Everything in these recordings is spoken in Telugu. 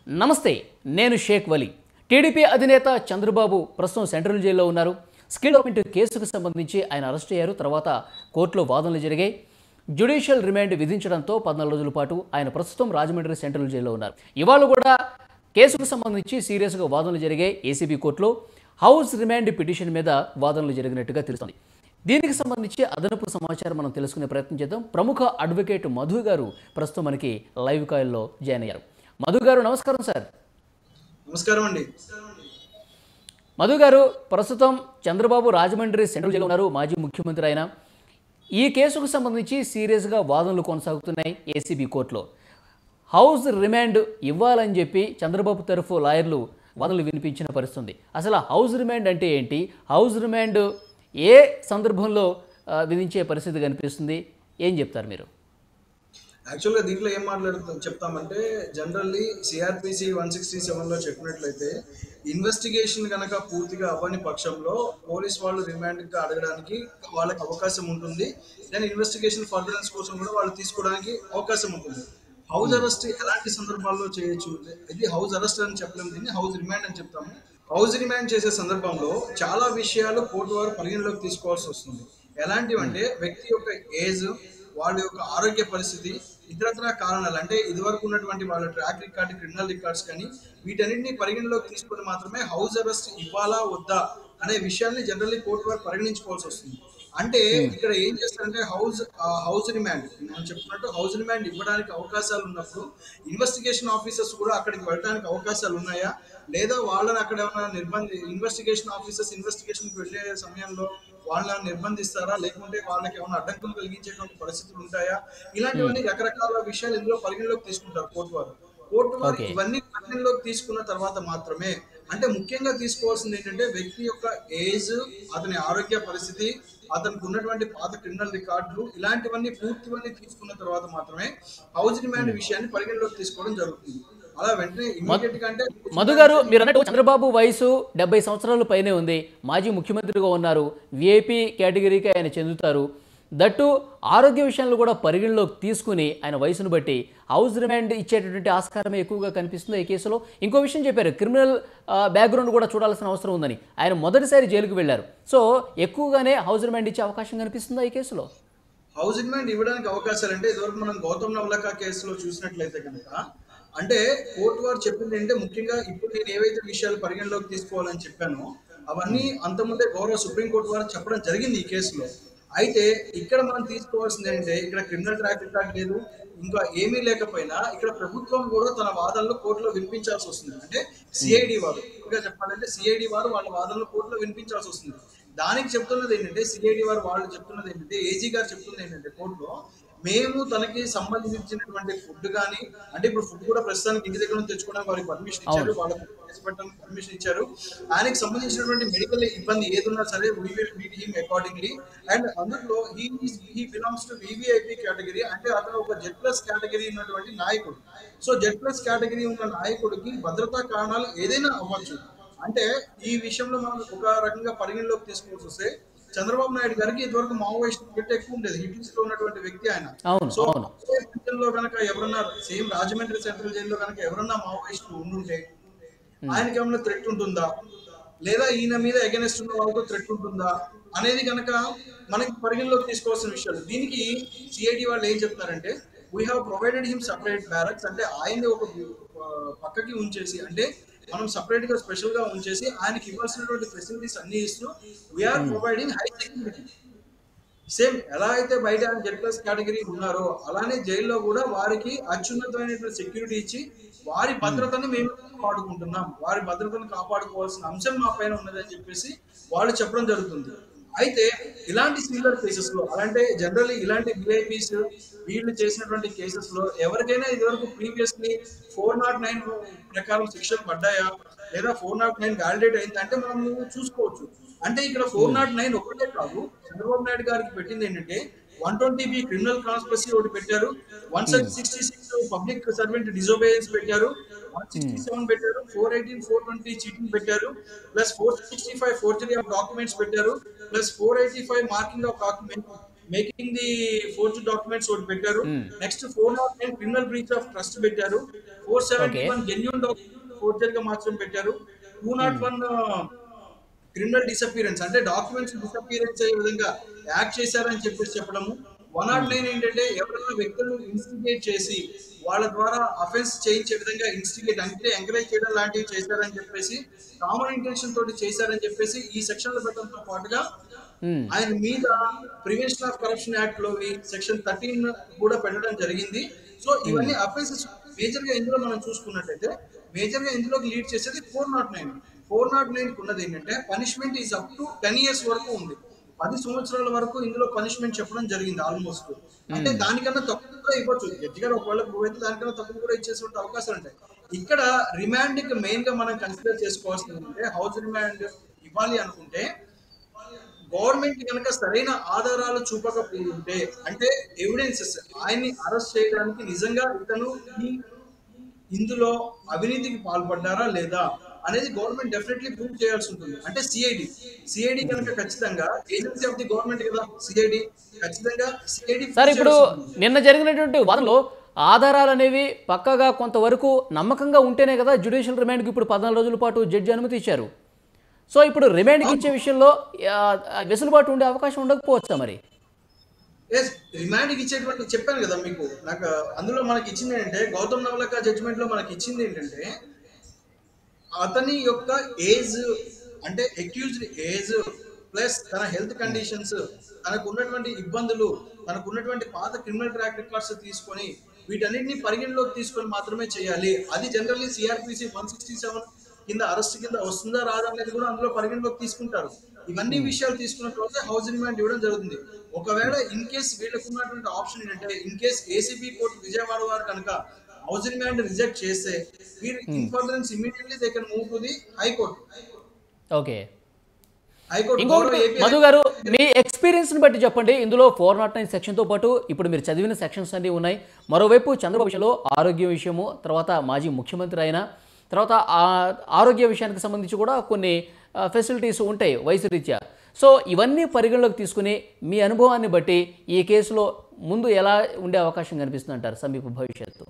నమస్తే నేను షేక్ వలి టీడీపీ అధినేత చంద్రబాబు ప్రస్తుతం సెంట్రల్ జైల్లో ఉన్నారు స్కిల్ డెవలప్మెంట్ కేసుకు సంబంధించి ఆయన అరెస్ట్ అయ్యారు తర్వాత కోర్టులో వాదనలు జరిగాయి జ్యుడిషియల్ రిమాండ్ విధించడంతో పద్నాలుగు రోజుల పాటు ఆయన ప్రస్తుతం రాజమండ్రి సెంట్రల్ జైల్లో ఉన్నారు ఇవాళ కూడా కేసుకు సంబంధించి సీరియస్గా వాదనలు జరిగాయి ఏసీబీ కోర్టులో హౌస్ రిమాండ్ పిటిషన్ మీద వాదనలు జరిగినట్టుగా తెలుస్తుంది దీనికి సంబంధించి అదనపు సమాచారం మనం తెలుసుకునే ప్రయత్నం చేద్దాం ప్రముఖ అడ్వకేట్ మధు గారు ప్రస్తుతం మనకి లైవ్ కాల్లో జాయిన్ అయ్యారు మధు గారు నమస్కారం సార్ నమస్కారం అండి మధు గారు ప్రస్తుతం చంద్రబాబు రాజమండ్రి సెంట్రల్ జైల్లో ఉన్నారు మాజీ ముఖ్యమంత్రి ఆయన ఈ కేసుకు సంబంధించి సీరియస్గా వాదనలు కొనసాగుతున్నాయి ఏసీబీ కోర్టులో హౌస్ రిమాండ్ ఇవ్వాలని చెప్పి చంద్రబాబు తరఫు లాయర్లు వాదనలు వినిపించిన పరిస్థితుంది అసలు ఆ హౌస్ రిమాండ్ అంటే ఏంటి హౌస్ రిమాండ్ ఏ సందర్భంలో ఆ, విధించే పరిస్థితి కనిపిస్తుంది ఏం చెప్తారు మీరు యాక్చువల్గా దీంట్లో ఏం మాట్లాడుతాం చెప్తామంటే జనరల్లీ సిఆర్పిసి వన్ సిక్స్టీ సెవెన్లో చెప్పినట్లయితే ఇన్వెస్టిగేషన్ కనుక పూర్తిగా అవ్వని పక్షంలో పోలీస్ వాళ్ళు రిమాండ్గా అడగడానికి వాళ్ళకి అవకాశం ఉంటుంది దెన్ ఇన్వెస్టిగేషన్ ఫర్దరెన్స్ కోసం కూడా వాళ్ళు తీసుకోవడానికి అవకాశం ఉంటుంది హౌస్ అరెస్ట్ ఎలాంటి సందర్భాల్లో చేయొచ్చు ఇది హౌస్ అరెస్ట్ అని చెప్పలేము దీన్ని హౌస్ రిమాండ్ అని చెప్తాము హౌస్ రిమాండ్ చేసే సందర్భంలో చాలా విషయాలు కోర్టు వారు పరిగణలోకి తీసుకోవాల్సి వస్తుంది ఎలాంటివంటే వ్యక్తి యొక్క ఏజ్ వాళ్ళ యొక్క ఆరోగ్య పరిస్థితి ఇతరత్ర కారణాలు అంటే ఇదివరకు ఉన్నటువంటి వాళ్ళ ట్రాక్ రికార్డ్ క్రిమినల్ రికార్డ్స్ కానీ వీటన్నిటిని పరిగణలోకి తీసుకొని మాత్రమే హౌస్ అరెస్ట్ ఇవ్వాలా వద్దా అనే విషయాన్ని జనరల్లీ కోర్టు వారు పరిగణించుకోవాల్సి వస్తుంది అంటే ఇక్కడ ఏం చేస్తారంటే హౌస్ హౌస్ రిమాండ్ నేను చెప్తున్నట్టు హౌస్ రిమాండ్ ఇవ్వడానికి అవకాశాలు ఉన్నప్పుడు ఇన్వెస్టిగేషన్ ఆఫీసర్స్ కూడా అక్కడికి వెళ్ళడానికి అవకాశాలు ఉన్నాయా లేదా వాళ్ళని అక్కడ ఏమైనా నిర్బంధి ఇన్వెస్టిగేషన్ ఆఫీసర్స్ ఇన్వెస్టిగేషన్కి వెళ్ళే సమయంలో వాళ్ళని నిర్బంధిస్తారా లేకుంటే వాళ్ళకి ఏమైనా అడ్డంకులు కలిగించేటువంటి పరిస్థితులు ఉంటాయా ఇలాంటివన్నీ రకరకాల విషయాలు ఇందులో పరిగణలోకి తీసుకుంటారు కోర్టు వారు కోర్టు వారు Okay. ఇవన్నీ పరిగణలోకి తీసుకున్న తర్వాత మాత్రమే అంటే ముఖ్యంగా తీసుకోవాల్సింది ఏంటంటే వ్యక్తి యొక్క ఏజ్ అతని ఆరోగ్య పరిస్థితి అతనికి ఉన్నటువంటి పాత క్రిమినల్ రికార్డులు ఇలాంటివన్నీ పూర్తివన్నీ తీసుకున్న తర్వాత మాత్రమే హౌస్ రిమాండ్ విషయాన్ని పరిగణలోకి తీసుకోవడం జరుగుతుంది అలా వెంటనే ఇమీడియట్ గా అంటే మధు గారు మీరు అన్నట్టు చంద్రబాబు వయసు డెబ్బై సంవత్సరాల పైనే ఉంది మాజీ ముఖ్యమంత్రిగా ఉన్నారు విఐపి కేటగిరీకి ఆయన చెందుతారు దట్టు ఆరోగ్య విషయాలను కూడా పరిగణలోకి తీసుకుని ఆయన వయసును బట్టి హౌస్ రిమాండ్ ఇచ్చేటటువంటి ఆస్కారమే ఎక్కువగా కనిపిస్తుంది ఈ కేసులో ఇంకో విషయం చెప్పారు క్రిమినల్ బ్యాక్గ్రౌండ్ కూడా చూడాల్సిన అవసరం ఉందని ఆయన మొదటిసారి జైలుకు వెళ్ళారు సో ఎక్కువగానే హౌస్ రిమాండ్ ఇచ్చే అవకాశం కనిపిస్తుందా ఈ కేసులో హౌస్ రిమాండ్ ఇవ్వడానికి అవకాశాలు అంటే ఇదివరకు మనం గౌతమ్ నవలక కేసులో చూసినట్లయితే కనుక అంటే కోర్టు వారు చెప్పింది ఏంటంటే ముఖ్యంగా ఇప్పుడు నేను ఏవైతే విషయాలు పరిగణలోకి తీసుకోవాలని చెప్పానో అవన్నీ అంతకుముందే గౌరవ సుప్రీంకోర్టు వారు చెప్పడం జరిగింది ఈ కేసులో అయితే ఇక్కడ మనం తీసుకోవాల్సింది ఏంటంటే ఇక్కడ క్రిమినల్ ట్రాక్ రికార్డ్ లేదు ఇంకా ఏమీ లేకపోయినా ఇక్కడ ప్రభుత్వం కూడా తన వాదనలు కోర్టులో వినిపించాల్సి వస్తుంది అంటే సిఐడి వారు ఇంకా చెప్పాలంటే సిఐడి వారు వాళ్ళ వాదనలు కోర్టులో వినిపించాల్సి వస్తుంది దానికి చెప్తున్నది ఏంటంటే సిఐడి వారు వాళ్ళు చెప్తున్నది ఏంటంటే ఏజీ గారు చెప్తున్నది ఏంటంటే కోర్టులో మేము తనకి సంబంధించినటువంటి ఫుడ్ కానీ అంటే ఇప్పుడు ఫుడ్ కూడా ప్రస్తుతానికి ఇంటి దగ్గర నుంచి తెచ్చుకోవడానికి వారికి పర్మిషన్ ఇచ్చారు వాళ్ళకి చేసి పెట్టడానికి పర్మిషన్ ఇచ్చారు ఆయనకి సంబంధించినటువంటి మెడికల్ ఇబ్బంది ఏదున్నా సరే we will meet him accordingly and అందులో he he belongs to VVIP category అంటే అతను ఒక జెడ్ ప్లస్ కేటగిరీ ఉన్నటువంటి నాయకుడు సో జెడ్ ప్లస్ కేటగిరీ ఉన్న నాయకుడికి భద్రతా కారణాలు ఏదైనా అవ్వచ్చు అంటే ఈ విషయంలో మనం ఒక రకంగా పరిగణలోకి తీసుకోవాల్సి వస్తే చంద్రబాబు నాయుడు గారికి ఇదివరకు మావోయిస్ట్ గిట్ట ఎక్కువ ఉండేది హిట్ లిస్ట్ లో ఉన్నటువంటి వ్యక్తి ఆయన అవును సో అవును లో కనుక ఎవరన్నా సేమ్ రాజమండ్రి సెంట్రల్ జైల్లో కనుక ఎవరన్నా మావోయిస్టులు ఉండుంటే ఆయనకి ఏమైనా థ్రెట్ ఉంటుందా లేదా ఈయన మీద అగెనెస్ట్ ఉన్న వాళ్ళతో థ్రెట్ ఉంటుందా అనేది కనుక మనకి పరిగణలోకి తీసుకోవాల్సిన విషయాలు దీనికి సిఐడి వాళ్ళు ఏం చెప్తారంటే we have provided him separate barracks అంటే ఆయన్ని ఒక ఆ, పక్కకి ఉంచేసి అంటే మనం సపరేట్ గా స్పెషల్ గా ఉంచేసి ఆయనకి ఇవ్వాల్సినటువంటి ఫెసిలిటీస్ అన్ని ఇస్తూ we are providing high security same ఎలా అయితే బయట జెడ్ ప్లస్ కేటగిరీ ఉన్నారో అలానే జైల్లో కూడా వారికి అత్యున్నతమైనటువంటి సెక్యూరిటీ ఇచ్చి వారి భద్రతను మేము కాపాడుకుంటున్నాం వారి భద్రతను కాపాడుకోవాల్సిన అంశం మా పైన ఉన్నదని చెప్పేసి వాళ్ళు చెప్పడం జరుగుతుంది అయితే ఇలాంటి సిమిలర్ కేసెస్ లో అలాంటి జనరల్లీ ఇలాంటి విఐపీస్ వీళ్ళు చేసినటువంటి కేసెస్ లో ఎవరికైనా ఇదివరకు ప్రీవియస్లీ ఫోర్ నాట్ నైన్ ప్రకారం శిక్షలు పడ్డాయా లేదా ఫోర్ నాట్ నైన్ వ్యాలిడేట్ అయిందంటే మనం చూసుకోవచ్చు అంటే ఇక్కడ ఫోర్ నాట్ నైన్ ఒకటే కాదు చంద్రబాబు నాయుడు గారికి పెట్టింది ఏంటంటే one twenty B criminal conspiracy ఒకటి పెట్టారు one sixty six public servant disobedience పెట్టారు వన్ సిక్స్టీ సెవెన్ పెట్టారు four eighteen four twenty cheating పెట్టారు plus four sixty five forgery of documents పెట్టారు plus four eighty five marking of document making the fourth documents ఒకటి పెట్టారు next four not nine criminal breach of trust పెట్టారు four seventy one genuine forger గా మాత్రం పెట్టారు two not one criminal disappearance అంటే డాక్యుమెంట్స్ డిసపియరెన్స్ అయ్యే విధంగా యాక్ట్ చేశారని చెప్పేసి చెప్పడము వన్ నాట్ నైన్ ఏంటంటే ఎవరైనా వ్యక్తులను ఇన్స్టిగేట్ చేసి వాళ్ళ ద్వారా అఫెన్స్ చేయించే విధంగా ఇన్స్టిగేట్ అంటే ఎంకరేజ్ చేయడం లాంటివి చేశారని చెప్పేసి కామన్ ఇంటెన్షన్ తోటి చేశారని చెప్పేసి ఈ సెక్షన్లు పెట్టడంతో పాటుగా మ్మ్. ఆయన మీద ప్రివెన్షన్ ఆఫ్ కరప్షన్ యాక్ట్ లో సెక్షన్ థర్టీన్ కూడా పెట్టడం జరిగింది సో ఇవన్నీ అఫెన్సెస్ మేజర్ గా ఇందులో మనం చూసుకున్నట్టయితే మేజర్ గా ఇందులోకి లీడ్ చేసేది four not nine four not nine ఉన్నది ఏంటంటే punishment is up to ten years వరకు ఉంది పది సంవత్సరాల వరకు ఇందులో పనిష్మెంట్ చెప్పడం జరిగింది ఆల్మోస్ట్ అంటే దానికన్నా తక్కువ కూడా ఇవ్వచ్చు జడ్జి గారు ఒకవేళ ప్రూవ్ అయితే దానికన్నా తక్కువ కూడా ఇచ్చేసే అవకాశాలు ఉంటాయి ఇక్కడ రిమాండ్ కి మెయిన్ గా మనం కన్సిడర్ చేసుకోవాల్సింది ఏంటంటే హౌస్ రిమాండ్ ఇవ్వాలి అనుకుంటే గవర్నమెంట్ కనుక సరైన ఆధారాలు చూపకపోతుంటే అంటే ఎవిడెన్సెస్ ఆయన్ని అరెస్ట్ చేయడానికి నిజంగా ఇతను ఈ ఇందులో అవినీతికి పాల్పడ్డారా లేదా అనేది గవర్నమెంట్ డెఫినెట్లీ ప్రూవ్ చేయాల్సి ఉంటుంది అంటే సిఐడి సిఐడి కనుక ఖచ్చితంగా ఏజెన్సీ ఆఫ్ ది గవర్నమెంట్ కదా సిఐడి ఖచ్చితంగా సిఐడి సార్ ఇప్పుడు నిన్న జరిగినటువంటి వాదనలో ఆధారాలు అనేవి పక్కగా కొంతవరకు నమ్మకంగా ఉంటేనే కదా జ్యుడిషియల్ రిమాండ్కి ఇప్పుడు పద్నాలుగు రోజుల పాటు జడ్జి అనుమతి ఇచ్చారు సో ఇప్పుడు రిమాండ్కి ఇచ్చే విషయంలో ఆ, ఆ, వెసులుబాటు ఉండే అవకాశం ఉండకపోవచ్చా మరి ఎస్ రిమాండ్ ఇచ్చేటువంటి చెప్పాను కదా మీకు నాకు అందులో మనకి ఇచ్చింది ఏంటంటే గౌతమ్ నవలక జడ్జిమెంట్ లో మనకి ఇచ్చింది ఏంటంటే అతని యొక్క ఏజ్ అంటే అక్యూజ్డ్ ఏజ్ ప్లస్ తన హెల్త్ కండిషన్స్ తనకు ఉన్నటువంటి ఇబ్బందులు తనకు ఉన్నటువంటి పాత క్రిమినల్ ట్రాక్ రికార్డ్స్ తీసుకొని వీటన్నిటిని పరిగణలోకి తీసుకొని మాత్రమే చేయాలి అది generally CRPC one sixty seven కింద అరెస్ట్ కింద వస్తుందా రాదా అనేది కూడా అందులో పరిగణలోకి తీసుకుంటారు ఇవన్నీ విషయాలు తీసుకున్న తర్వాత హౌస్ రిమాండ్ ఇవ్వడం జరుగుతుంది ఒకవేళ ఇన్ కేస్ వీళ్ళకు ఉన్నటువంటి ఆప్షన్ ఏంటంటే in case ACB court Vijayawada వారు కనుక హౌస్ రిమాండ్ రిజెక్ట్ చేస్తే వీరు in furtherance immediately they can move to the high court okay high court ఇంకొకటి గౌరవ ఏపీ మధు గారు మీ ఎక్స్పీరియన్స్ని బట్టి చెప్పండి ఇందులో ఫోర్ నాట్ నైన్ సెక్షన్తో పాటు ఇప్పుడు మీరు చదివిన సెక్షన్స్ అన్నీ ఉన్నాయి మరోవైపు చంద్రబాబు విషయంలో ఆరోగ్య విషయము తర్వాత మాజీ ముఖ్యమంత్రి అయిన తర్వాత ఆ ఆరోగ్య విషయానికి సంబంధించి కూడా కొన్ని ఫెసిలిటీస్ ఉంటాయి వయసు రీత్యా సో ఇవన్నీ పరిగణలోకి తీసుకుని మీ అనుభవాన్ని బట్టి ఈ కేసులో ముందు ఎలా ఉండే అవకాశం కనిపిస్తుంది అంటారు సమీప భవిష్యత్తు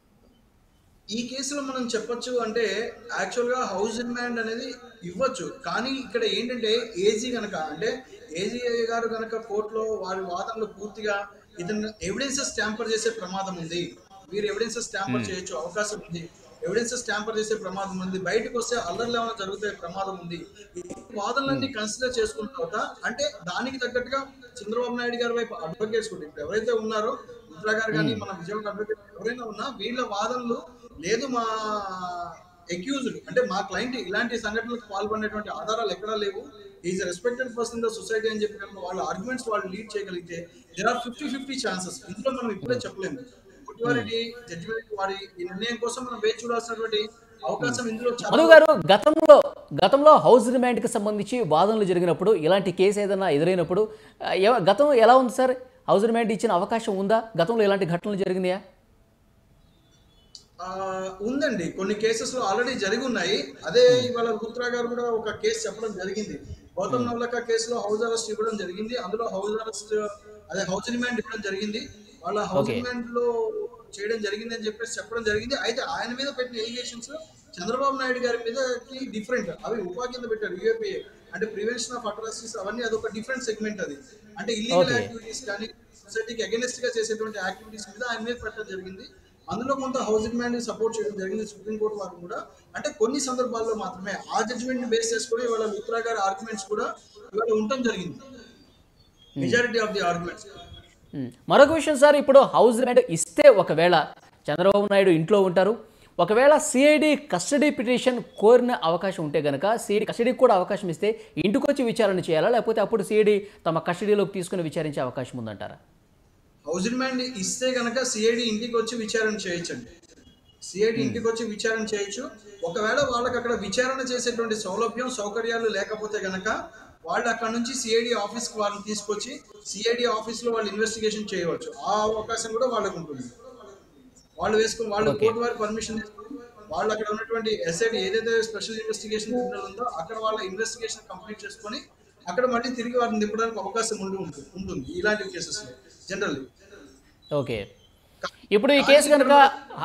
ఈ కేసులో మనం చెప్పొచ్చు అంటే యాక్చువల్ గా హౌస్ రిమాండ్ అనేది ఇవ్వచ్చు కానీ ఇక్కడ ఏంటంటే ఏజీ కనుక అంటే ఏజీ గారు కనుక కోర్టులో వారి వాదనలు పూర్తిగా ఇతను ఎవిడెన్సెస్ ట్యాంపర్ చేసే ప్రమాదం ఉంది వీరు ఎవిడెన్సెస్ ట్యాంపర్ చేయొచ్చు అవకాశం ఉంది ఎవిడెన్సెస్ ట్యాంపర్ చేసే ప్రమాదం ఉంది బయటకు వస్తే అల్లర్లు ఏమైనా జరిగితే ప్రమాదం ఉంది ఈ వాదనలన్నీ కన్సిడర్ చేసుకున్న తర్వాత అంటే దానికి తగ్గట్టుగా చంద్రబాబు నాయుడు గారి వైపు అడ్వకేట్స్ కూడా ఇప్పుడు ఎవరైతే ఉన్నారో రుద్ర గారు కానీ మన విజయవాడ అడ్వకేట్ ఎవరైనా ఉన్నా వీళ్ళ వాదనలు లేదు మా అక్యూజ్డ్ అంటే మా క్లయింట్ ఇలాంటి సంఘటనలకు పాల్పడినటువంటి ఆధారాలు ఎక్కడా లేవు is respected person the society అని చెప్పి కనుక వాళ్ళ ఆర్గ్యుమెంట్స్ వాళ్ళు లీడ్ చేయగలిగితే there are fifty fifty chances ఇందులో మనం ఇప్పుడే చెప్పలేము గుడ్వారెడ్డి జడ్జిమెంట్ వారి ఈ నిర్ణయం కోసం మనం వేచి చూడాల్సినటువంటి అవకాశం ఇందులో చాలా మధు గారు గతంలో గతంలో హౌస్ రిమాండ్కి సంబంధించి వాదనలు జరిగినప్పుడు ఇలాంటి కేసు ఏదైనా ఎదురైనప్పుడు ఆ, ఎవ- గతం ఎలా ఉంది సార్ హౌస్ రిమాండ్ ఇచ్చిన అవకాశం ఉందా గతంలో ఇలాంటి ఘటనలు జరిగినాయా ఆ, ఉందండి కొన్ని కేసెస్ లో ఆల్రెడీ జరిగి ఉన్నాయి అదే ఇవాళ రుద్రా గారు కూడా ఒక కేసు చెప్పడం జరిగింది గౌతమ్ నవలక కేసులో హౌస్ అరెస్ట్ ఇవ్వడం జరిగింది అందులో హౌస్ అరెస్ట్ అదే హౌస్ రిమాండ్ ఇవ్వడం జరిగింది వాళ్ళ హౌస్ Okay. రిమాండ్ లో చేయడం జరిగింది అని చెప్పేసి చెప్పడం జరిగింది అయితే ఆయన మీద పెట్టిన ఎలిగేషన్స్ చంద్రబాబు నాయుడు గారి మీద డిఫరెంట్ అవి ఉపా కింద పెట్టారు యూఏపీ అంటే ప్రివెన్షన్ ఆఫ్ అట్రాసిటీస్ అవన్నీ అదొక డిఫరెంట్ సెగ్మెంట్ అది అంటే ఇల్లీగల్ Okay. యాక్టివిటీస్ కానీ సొసైటీకి అగెనిస్ట్ గా చేసేటువంటి యాక్టివిటీస్ మీద ఆయన మీద పెట్టడం జరిగింది అందులో కొంత హౌసింగ్ మ్యాన్ సపోర్ట్ చేయడం జరిగింది సుప్రీంకోర్టు వారు కూడా అంటే కొన్ని సందర్భాల్లో మాత్రమే ఆ జడ్జిమెంట్ బేస్ చేసుకొని ఇవాళ లుత్రా గారి ఆర్గ్యుమెంట్స్ కూడా ఇవాళ ఉండటం జరిగింది majority of the arguments um. మరొక విషయం సార్ ఇప్పుడు హౌస్ రిమాండ్ ఇస్తే ఒకవేళ చంద్రబాబు నాయుడు ఇంట్లో ఉంటారు ఒకవేళ సిఐడి కస్టడీ పిటిషన్ కోరిన అవకాశం ఉంటే గనక సిఐడి కస్టడీకి కూడా అవకాశం ఇస్తే ఇంటికి వచ్చి విచారణ చేయాలా లేకపోతే అప్పుడు సిఐడి తమ కస్టడీలోకి తీసుకుని విచారించే అవకాశం ఉందంటారా హౌసింగ్ మ్యాన్ ఇస్తే కనుక సిఐడి ఇంటికి వచ్చి విచారణ చేయొచ్చండి సిఐడి ఇంటికి వచ్చి విచారణ చేయొచ్చు ఒకవేళ వాళ్ళకి అక్కడ విచారణ చేసేటువంటి సౌలభ్యం సౌకర్యాలు లేకపోతే గనక వాళ్ళు అక్కడ నుంచి సిఐడి ఆఫీస్కి వాళ్ళని తీసుకొచ్చి సిఐడి ఆఫీస్లో వాళ్ళు ఇన్వెస్టిగేషన్ చేయవచ్చు ఆ అవకాశం కూడా వాళ్ళకు ఉంటుంది వాళ్ళు వేసుకుని వాళ్ళు కోర్టు వారి పర్మిషన్ తీసుకుని వాళ్ళు అక్కడ ఉన్నటువంటి ఎస్ఐడి ఏదైతే స్పెషల్ ఇన్వెస్టిగేషన్ ట్రిబ్యునల్ ఉందో అక్కడ వాళ్ళ ఇన్వెస్టిగేషన్ కంప్లీట్ చేసుకొని అక్కడ మళ్ళీ తిరిగి వారిని దింపడానికి అవకాశం ఉండి ఉంటుంది ఉంటుంది ఇలాంటి కేసెస్లో జనరల్లీ ఓకే ఇప్పుడు ఈ కేసు కనుక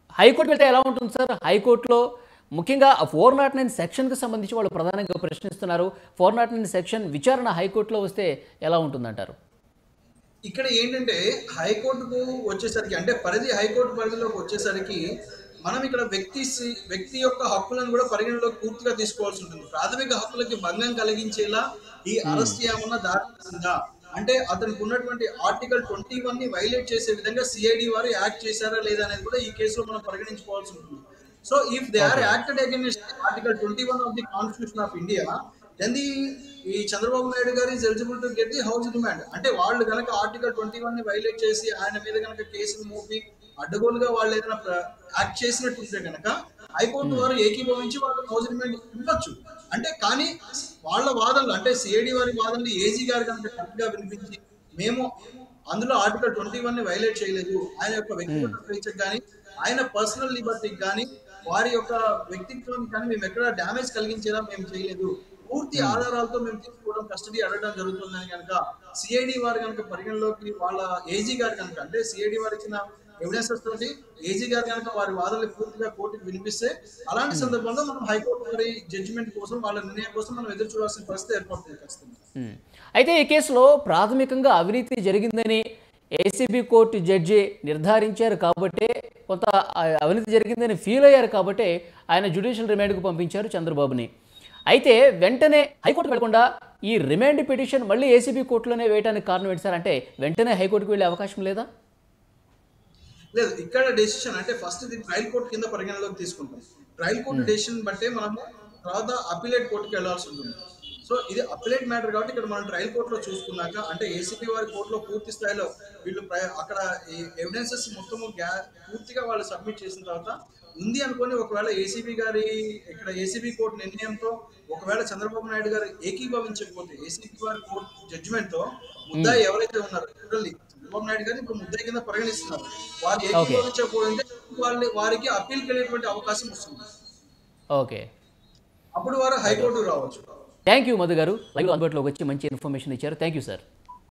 హైకోర్టు వెళ్తే ఎలా ఉంటుంది సార్ హైకోర్టులో ముఖ్యంగా ఆ ఫోర్ నాట్ నైన్ సెక్షన్కి సంబంధించి వాళ్ళు ప్రధానంగా ప్రశ్నిస్తున్నారు ఫోర్ నాట్ నైన్ సెక్షన్ విచారణ హైకోర్టులో వస్తే ఎలా ఉంటుందంటారు ఇక్కడ ఏంటంటే హైకోర్టుకు వచ్చేసరికి అంటే పరిధి హైకోర్టు పరిధిలోకి వచ్చేసరికి మనం ఇక్కడ వ్యక్తి సి- వ్యక్తి యొక్క హక్కులను కూడా పరిగణలోకి పూర్తిగా తీసుకోవాల్సి ఉంటుంది ప్రాథమిక హక్కులకి భంగం కలిగించేలా ఈ అరెస్ట్ ఏమన్నా దారితీసిందా అంటే అతనికి ఉన్నటువంటి ఆర్టికల్ ట్వంటీ వన్ ని వైలేట్ చేసే విధంగా సిఐడి వారు యాక్ట్ చేశారా లేదా అనేది కూడా ఈ కేసులో మనం పరిగణించుకోవాల్సి ఉంటుంది so if they are acted against article twenty one of the constitution of India then the ఈ Chandrababu Naidu garu is eligible to get the house remand అంటే వాళ్ళు కనుక ఆర్టికల్ ట్వంటీ వన్ ని వైలేట్ చేసి ఆయన మీద కనుక కేసులు మోపి అడ్డగోలుగా వాళ్ళు ఏదైనా యాక్ట్ చేసినట్టుంటే కనుక హైకోర్టు వారు ఏకీభవించి వాళ్ళకి హౌస్ డిమాండ్ ఇవ్వచ్చు అంటే కానీ వాళ్ళ వాదనలు అంటే సిఐడి వారి వాదనలు ఏజీ గారు కనుక కరెక్ట్ గా వినిపించి మేము అందులో ఆర్టికల్ ట్వంటీ వన్ ని వైలేట్ చేయలేదు ఆయన యొక్క వ్యక్తిగత స్వేచ్ఛకు కానీ ఆయన పర్సనల్ లిబర్టీకి కానీ వారి యొక్క వ్యక్తిత్వం కానీ మేము ఎక్కడ డ్యామేజ్ కలిగించేలా మేము చేయలేదు పూర్తి ఆధారాలతో మేము తీసుకోవడం కస్టడీ అడగడం జరుగుతుందని కనుక సిఐడి వారు కనుక పరిగణలోకి వాళ్ళ ఏజీ గారు కనుక అంటే సిఐడి వారు ఇచ్చిన ఎవిడెన్సెస్ తోటి ఏజీ గారు కనుక వారి వాదనలు పూర్తిగా కోర్టుకు వినిపిస్తే అలాంటి సందర్భంలో మనం హైకోర్టు వారి జడ్జిమెంట్ కోసం వాళ్ళ నిర్ణయం కోసం మనం ఎదురు చూడాల్సిన పరిస్థితి ఏర్పడుతుంది ఖచ్చితంగా ఉమ్. అయితే ఈ కేసులో ప్రాథమికంగా అవినీతి జరిగిందని ఏసీబీ కోర్టు జడ్జి నిర్ధారించారు కాబట్టే కొంత ఆ అవినీతి జరిగిందని ఫీల్ అయ్యారు కాబట్టే ఆయన జ్యుడిషియల్ రిమాండ్కు పంపించారు చంద్రబాబుని అయితే వెంటనే హైకోర్టు వెళ్లకుండా ఈ రిమాండ్ పిటిషన్ మళ్ళీ ఏసీబీ కోర్టులోనే వేయడానికి కారణం ఏంటి సార్ అంటే వెంటనే హైకోర్టుకు వెళ్ళే అవకాశం లేదా లేదు ఇక్కడ డెసిషన్ అంటే ఫస్ట్ ఇది ట్రయల్ కోర్టు కింద పరిగణలోకి తీసుకుంటాం ట్రయల్ కోర్టు డెసిషన్ బట్టే మనము తర్వాత అపిలేట్ కోర్టుకి వెళ్ళాల్సి ఉంటుంది సో ఇది అపిలేట్ మ్యాటర్ కాబట్టి ఇక్కడ మనం ట్రయల్ కోర్టులో చూసుకున్నాక అంటే ఏసీపీ వారి కోర్టులో పూర్తి స్థాయిలో వీళ్ళు ప్ర- అక్కడ ఎవిడెన్సెస్ మొత్తము గ్యా పూర్తిగా వాళ్ళు సబ్మిట్ చేసిన తర్వాత ఉంది అనుకొని ఒకవేళ ఏసీబీ గారి ఇక్కడ ఏసీబీ కోర్టు నిర్ణయంతో ఒకవేళ చంద్రబాబు నాయుడు గారు ఏకీభవించకపోతే ఏసీబీ వారి కోర్టు జడ్జిమెంట్ తో ముద్దాయి ఎవరైతే ఉన్నారో చూడండి చంద్రబాబు నాయుడు గారిని ఇప్పుడు ముద్దాయి కింద పరిగణిస్తున్నారు వారు ఏకీభవించకపోతే వాళ్ళ వారికి అప్పీల్కి వెళ్ళేటువంటి అవకాశం వస్తుంది ఓకే అప్పుడు వారు హైకోర్టు రావచ్చు థ్యాంక్ యూ మధు గారు లైవ్ అందుబాటులోకి వచ్చి మంచి ఇన్ఫర్మేషన్ ఇచ్చారు థ్యాంక్ యూ సార్